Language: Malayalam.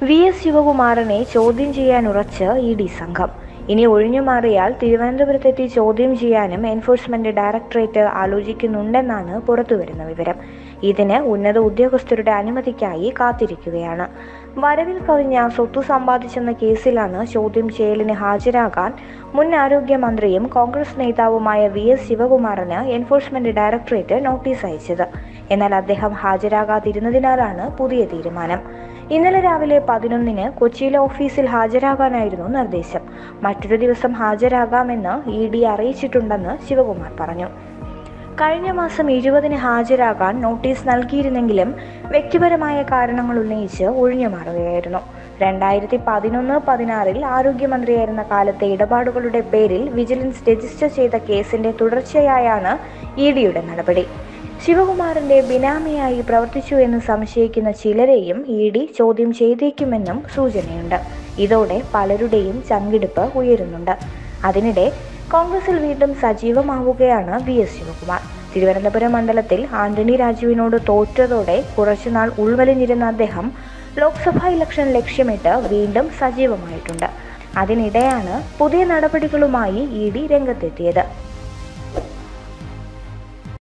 വി എസ് ശിവകുമാറിനെ ചോദ്യം ചെയ്യാൻ ഉറച്ച് ഇ ഡി സംഘം ഇനി ഒഴിഞ്ഞുമാറിയാൽ തിരുവനന്തപുരത്തെത്തി ചോദ്യം ചെയ്യാനും എൻഫോഴ്സ്മെന്റ് ഡയറക്ടറേറ്റ് ആലോചിക്കുന്നുണ്ടെന്നാണ് പുറത്തുവരുന്ന വിവരം ഇതിന് ഉന്നത ഉദ്യോഗസ്ഥരുടെ അനുമതിക്കായി കാത്തിരിക്കുകയാണ് വരവിൽ കവിഞ്ഞ സ്വത്ത് സമ്പാദിച്ചെന്ന കേസിലാണ് ചോദ്യം ചെയ്യലിന് ഹാജരാകാൻ മുൻ ആരോഗ്യമന്ത്രിയും കോൺഗ്രസ് നേതാവുമായ വി എസ് ശിവകുമാറിന് എൻഫോഴ്സ്മെന്റ് ഡയറക്ടറേറ്റ് നോട്ടീസ് അയച്ചത് എന്നാൽ അദ്ദേഹം ഹാജരാകാതിരുന്നതിനാലാണ് പുതിയ തീരുമാനം ഇന്നലെ രാവിലെ പതിനൊന്നിന് കൊച്ചിയിലെ ഓഫീസിൽ ഹാജരാകാനായിരുന്നു നിർദ്ദേശം മറ്റൊരു ദിവസം ഹാജരാകാമെന്ന് ഇ ഡി അറിയിച്ചിട്ടുണ്ടെന്ന് ശിവകുമാർ പറഞ്ഞു കഴിഞ്ഞ മാസം ഇരുപതിന് ഹാജരാകാൻ നോട്ടീസ് നൽകിയിരുന്നെങ്കിലും വ്യക്തിപരമായ കാരണങ്ങൾ ഉന്നയിച്ച് ഒഴിഞ്ഞു മാറുകയായിരുന്നു രണ്ടായിരത്തി പതിനൊന്ന് പതിനാറിൽ ആരോഗ്യമന്ത്രിയായിരുന്ന കാലത്തെ ഇടപാടുകളുടെ പേരിൽ വിജിലൻസ് രജിസ്റ്റർ ചെയ്ത കേസിന്റെ തുടർച്ചയായാണ് ഇ ഡിയുടെ നടപടി ശിവകുമാറിന്റെ ബിനാമിയായി പ്രവർത്തിച്ചു എന്ന് സംശയിക്കുന്ന ചിലരെയും ഇ ഡി ചോദ്യം ചെയ്തേക്കുമെന്നും സൂചനയുണ്ട് ഇതോടെ പലരുടെയും ചങ്കിടിപ്പ് ഉയരുന്നുണ്ട് അതിനിടെ കോൺഗ്രസിൽ വീണ്ടും സജീവമാവുകയാണ് വി എസ് ശിവകുമാർ തിരുവനന്തപുരം മണ്ഡലത്തിൽ ആന്റണി രാജുവിനോട് തോറ്റതോടെ കുറച്ചുനാൾ ഉൾവലിഞ്ഞിരുന്ന അദ്ദേഹം ലോക്സഭാ ഇലക്ഷൻ ലക്ഷ്യമിട്ട് വീണ്ടും സജീവമായിട്ടുണ്ട് അതിനിടെയാണ് പുതിയ നടപടികളുമായി ഇ ഡി രംഗത്തെത്തിയത്